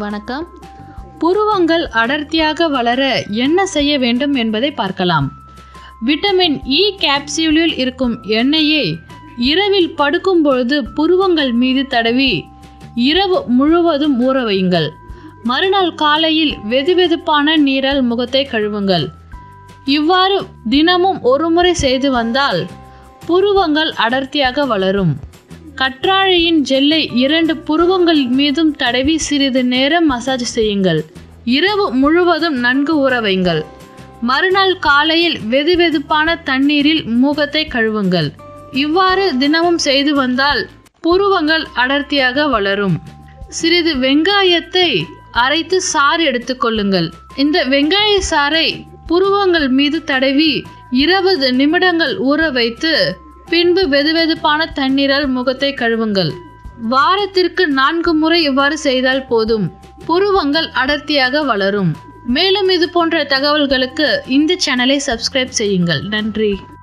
வணக்கம் புருவங்கள் அடர்த்தியாக வளர என்ன செய்ய வேண்டும் என்பதை பார்க்கலாம் விட்டமின் இ கேப்சியூலில் இருக்கும் எண்ணெயை இரவில் படுக்கும் பொழுது புருவங்கள் மீது தடவி இரவு முழுவதும் ஊற வையுங்கள் மறுநாள் காலையில் வெதுவெதுப்பான நீரால் முகத்தை கழுவுங்கள் இவ்வாறு தினமும் ஒருமுறை செய்து வந்தால் புருவங்கள் அடர்த்தியாக வளரும் கற்றாழையின் ஜெல்லை இரண்டு புருவங்கள் மீதும் தடவி சிறிது நேரம் மசாஜ் செய்யுங்கள் இரவு முழுவதும் நன்கு ஊற வையுங்கள் மறுநாள் காலையில் வெதுவெதுப்பான தண்ணீரில் முகத்தை கழுவுங்கள் இவ்வாறு தினமும் செய்து வந்தால் புருவங்கள் அடர்த்தியாக வளரும் சிறிது வெங்காயத்தை அரைத்து சாறு எடுத்துக்கொள்ளுங்கள் இந்த வெங்காய சாறை புருவங்கள் மீது தடவி இருபது நிமிடங்கள் ஊற வைத்து பின்பு வெதுவெதுப்பான தண்ணீரால் முகத்தை கழுவுங்கள் வாரத்திற்கு நான்கு முறை இவ்வாறு செய்தால் போதும் புருவங்கள் அடர்த்தியாக வளரும் மேலும் இது போன்ற தகவல்களுக்கு இந்த சேனலை சப்ஸ்கிரைப் செய்யுங்கள் நன்றி